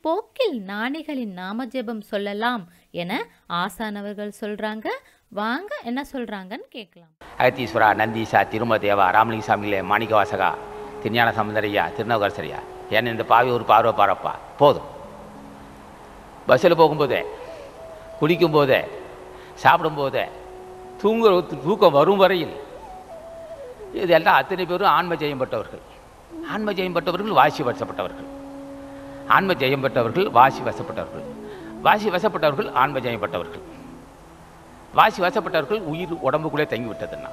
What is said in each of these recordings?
போக்கில் ஞானிகளின் நாம ஜெபம் சொல்லலாம் என ஆசானவர்கள் சொல்றாங்க வாங்க என்ன சொல்றாங்கன்னு கேட்கலாம் அகத்தீஸ்வரா நந்தீசா திருமதேவா ராமலிங்க சாமிகளே மாணிக்கவாசகா திருஞான சமுந்தரையா திருநவகரசரியா ஏன் இந்த பாவி ஒரு பார்வை பாரப்பா போதும் பஸ்ஸில் போகும்போதே குடிக்கும்போதே சாப்பிடும்போதே தூங்குற தூக்கம் வரும் வரையில் இதெல்லாம் அத்தனை பேரும் ஆன்ம ஜெயம் பெற்றவர்கள் ஆன்ம ஜெயம் பெற்றவர்கள் வாசி வசப்பட்டவர்கள் ஆன்ம ஜெயம் பெற்றவர்கள் வாசி வசப்பட்டவர்கள் வாசி வசப்பட்டவர்கள் ஆன்ம ஜெயம் பெற்றவர்கள் வாசி வசப்பட்டவர்கள் உயிர் உடம்புக்குள்ளே தங்கி விட்டதுன்னா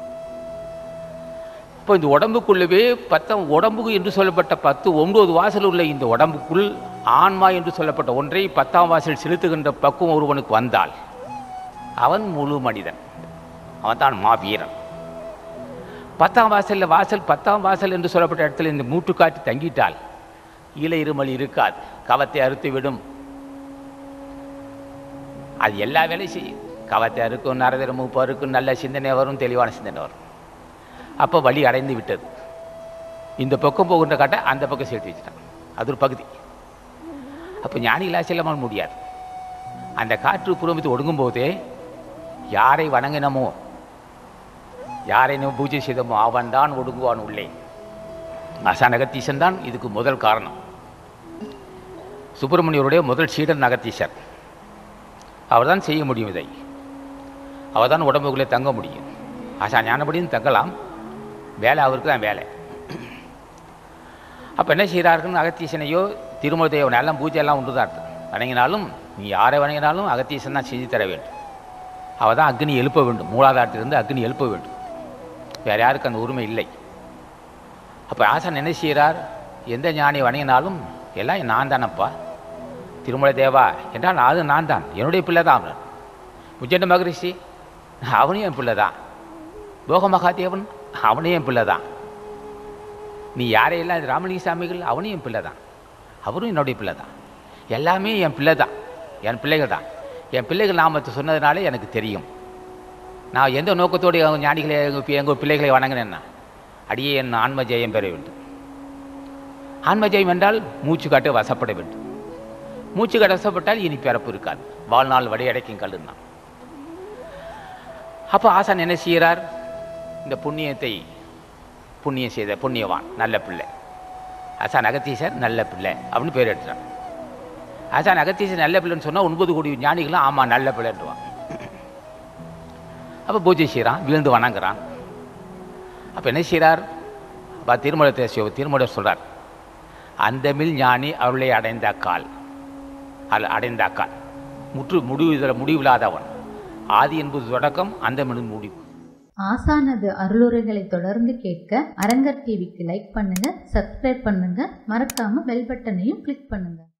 இப்போ இந்த உடம்புக்குள்ளவே பத்தம் உடம்புக்கு என்று சொல்லப்பட்ட பத்து ஒன்பது வாசல் உள்ள இந்த உடம்புக்குள் ஆன்மா என்று சொல்லப்பட்ட ஒன்றை பத்தாம் வாசல் செலுத்துகின்ற பக்குவம் ஒருவனுக்கு வந்தால் அவன் முழு மனிதன் அவன் தான் மாவீரன் பத்தாம் வாசலில் வாசல் பத்தாம் வாசல் என்று சொல்லப்பட்ட இடத்துல இந்த மூட்டுக்காட்டி தங்கிட்டால் ஈழ இருமல் இருக்காது கவத்தை அறுத்து விடும் அது எல்லா வேலையும் செய்யும் கவத்தை அறுக்கும் நரதர மூப்பு அறுக்கும் நல்ல சிந்தனை வரும் தெளிவான சிந்தனை வரும் அப்போ வழி அடைந்து விட்டது இந்த பக்கம் போகின்ற காட்டை அந்த பக்கம் சேர்த்து வச்சுட்டான் அது ஒரு பகுதி அப்போ ஞானிகளா செல்லாமல் முடியாது அந்த காற்று புறமித்து ஒடுங்கும் போதே யாரை வணங்கினமோ யாரை நம்ம பூஜை செய்தோமோ அவன் தான் ஒடுங்குவான் உள்ளே அசான் அகத்தீசன் தான் இதுக்கு முதல் காரணம் சுப்பிரமணியருடைய முதல் சீடன் அகத்தீசர் அவர் தான் செய்ய முடியும் இதை அவர் தான் உடம்புக்குள்ளே தங்க முடியும் ஆசா ஞானப்படியும் தங்கலாம் வேலை அவருக்கு தான் வேலை அப்போ என்ன செய்கிறார்கள் அகத்தீசனையோ திருமண தேவன் எல்லாம் பூஜை எல்லாம் உண்டு தான் வணங்கினாலும் நீ யாரை வணங்கினாலும் அகத்தீசன் தான் செஞ்சு தர வேண்டும் அவள் தான் அக்னி எழுப்ப வேண்டும் மூலாதாரத்திலிருந்து அக்னி எழுப்ப வேண்டும் வேறு யாருக்கு அந்த உரிமை இல்லை அப்போ ஆசான் என்ன செய்கிறார் எந்த ஞானி வணங்கினாலும் எல்லாம் நான் தானப்பா திருமலை தேவா என்றால் அது நான் தான் என்னுடைய பிள்ளை தான் அவன் உஜ்ஜண்ட மகரிஷி அவனும் என் பிள்ளை தான் போக மகாதேவன் அவனும் என் பிள்ளை தான் நீ யாரையெல்லாம் இது ராமலிங்க சாமிகள் அவனும் என் பிள்ளை தான் அவரும் என்னுடைய பிள்ளை தான் எல்லாமே என் பிள்ளை தான் என் பிள்ளைகள் தான் என் பிள்ளைகள் நாமத்தை சொன்னதுனாலே எனக்கு தெரியும் நான் எந்த நோக்கத்தோடு எங்கள் ஞானிகளை எங்கள் எங்கள் பிள்ளைகளை வணங்கினேன்னா அடியே என் ஆன்ம ஜெயம் பெற வேண்டும் ஆன்ம ஜெயம் என்றால் மூச்சு காட்டு வசப்பட வேண்டும் மூச்சு காட்டு வசப்பட்டால் இனி பிறப்பு இருக்காது வாழ்நாள் வடையடைக்கும் கல்லுன்னா அப்போ ஆசான் என்ன செய்கிறார் இந்த புண்ணியத்தை புண்ணியம் செய்த புண்ணியவான் நல்ல பிள்ளை ஆசான் அகத்தீசர் நல்ல பிள்ளை அப்படின்னு பேர் எடுத்துட்டான் ஆசான் அகத்தீசர் நல்ல பிள்ளைன்னு சொன்னால் ஒன்பது கோடி ஞானிகளும் ஆமாம் நல்ல பிள்ளைன்றுவான் அப்போ பூஜை செய்கிறான் வீழ்ந்து வணங்குறான் அப்போ என்ன செய்கிறார் அப்போ திருமணத்தை சிவ திருமணம் சொல்கிறார் அந்தமில் ஞானி அவளை அடைந்த கால் அல்ல அடைந்த கால் முற்று முடிவு இதில் முடிவில்லாதவன் ஆதி என்பது தொடக்கம் அந்தமில் முடிவு ஆசானது அருளுரைகளை தொடர்ந்து கேட்க அரங்கர் டிவிக்கு லைக் பண்ணுங்க சப்ஸ்கிரைப் பண்ணுங்க மறக்காம பெல் பட்டனையும் கிளிக் பண்ணுங்க